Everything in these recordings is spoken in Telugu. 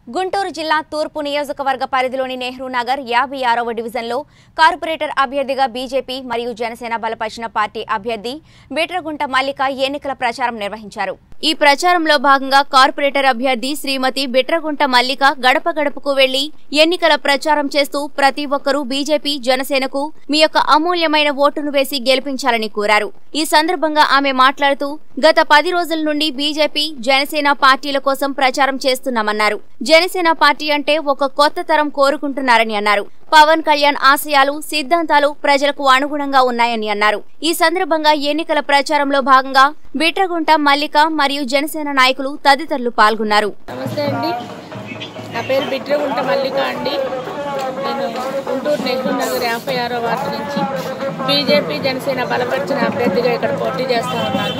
గుంటూరు జిల్లా తూర్పు నియోజకవర్గ పరిధిలోని నెహ్రూ నగర్ యాభై ఆరవ డివిజన్లో కార్పొరేటర్ అభ్యర్థిగా బీజేపీ మరియు జనసేన బలపరిచిన పార్టీ అభ్యర్థి బిట్రగుంట మల్లిక ఎన్నికల ప్రచారం నిర్వహించారు ఈ ప్రచారంలో భాగంగా కార్పొరేటర్ అభ్యర్థి శ్రీమతి బిట్రగుంట మల్లిక గడప గడపకు వెళ్లి ఎన్నికల ప్రచారం చేస్తూ ప్రతి ఒక్కరూ బీజేపీ జనసేనకు మీ యొక్క అమూల్యమైన ఓటును వేసి గెలిపించాలని కోరారు ఈ సందర్భంగా ఆమె మాట్లాడుతూ గత పది రోజుల నుండి బీజేపీ జనసేన పార్టీల కోసం ప్రచారం చేస్తున్నామన్నారు జనసేన పార్టీ అంటే ఒక కొత్త తరం కోరుకుంటున్నారని అన్నారు పవన్ కళ్యాణ్ ఆశయాలు సిద్ధాంతాలు ప్రజలకు అనుగుణంగా ఉన్నాయని అన్నారు ఈ సందర్భంగా ఎన్నికల ప్రచారంలో భాగంగా బిట్రగుంట మల్లిక మరియు జనసేన నాయకులు తదితరులు పాల్గొన్నారు నమస్తే అండి నా పేరు బిట్రగుంట మల్లిక అండి నేను గుంటూరు నెహ్రూ నగర్ యాభై ఆరో వార్డు నుంచి బీజేపీ జనసేన బలపరిచిన అభ్యర్థిగా ఇక్కడ పోటీ చేస్తూ ఉన్నాను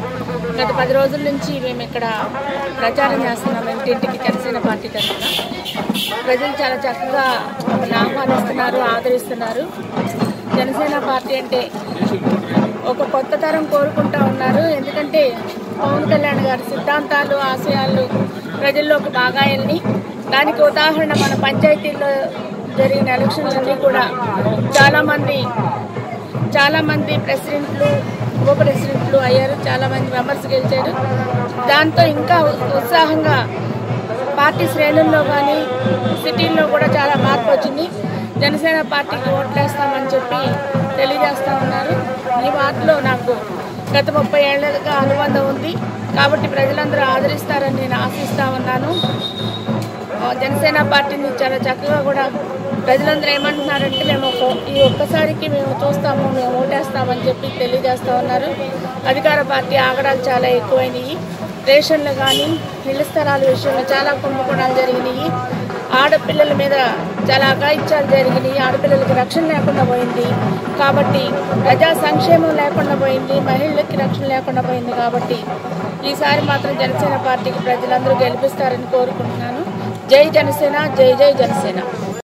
గత పది రోజుల నుంచి మేము ఇక్కడ ప్రచారం చేస్తున్నాం ఇంటింటికి జనసేన పార్టీ తరఫున ప్రజలు చాలా చక్కగా మమ్మల్ని ఆహ్వానిస్తున్నారు ఆదరిస్తున్నారు జనసేన పార్టీ అంటే ఒక కొత్త తరం కోరుకుంటా ఉన్నారు ఎందుకంటే పవన్ కళ్యాణ్ గారి సిద్ధాంతాలు ఆశయాలు ప్రజల్లోకి బాగా వెళ్ళి దానికి ఉదాహరణ మన పంచాయతీల్లో జరిగిన ఎలక్షన్లన్నీ కూడా చాలామంది చాలామంది ప్రెసిడెంట్లు ఉప ప్రెసిడెంట్లు అయ్యారు చాలామంది మెంబర్స్ గెలిచారు దాంతో ఇంకా ఉత్సాహంగా పార్టీ శ్రేణుల్లో కానీ సిటీల్లో కూడా చాలా మార్పు వచ్చింది జనసేన పార్టీకి ఓట్లేస్తామని చెప్పి తెలియజేస్తా ఉన్నారు ఈ వార్డులో నాకు గత ముప్పై ఏళ్ళగా అనుబంధం ఉంది కాబట్టి ప్రజలందరూ ఆదరిస్తారని నేను ఆశిస్తా ఉన్నాను ఆ, జనసేన పార్టీని చాలా చక్కగా కూడా ప్రజలందరూ ఏమంటున్నారంటే మేము ఒక- ఈ ఒక్కసారికి మేము చూస్తాము మేము ఓటేస్తామని చెప్పి తెలియజేస్తా ఉన్నారు అధికార పార్టీ ఆగడాలు చాలా ఎక్కువైనాయి రేషన్లు కానీ ఇళ్ల స్థలాల విషయంలో చాలా కుంభకోణాలు జరిగినాయి ఆడపిల్లల మీద చాలా అఘాయిత్యాలు జరిగినాయి ఆడపిల్లలకి రక్షణ లేకుండా పోయింది కాబట్టి ప్రజా సంక్షేమం లేకుండా పోయింది మహిళలకి రక్షణ లేకుండా పోయింది కాబట్టి ఈసారి మాత్రం జనసేన పార్టీకి ప్రజలందరూ గెలిపిస్తారని కోరుకుంటున్నాను జై జనసేన జై జై జనసేన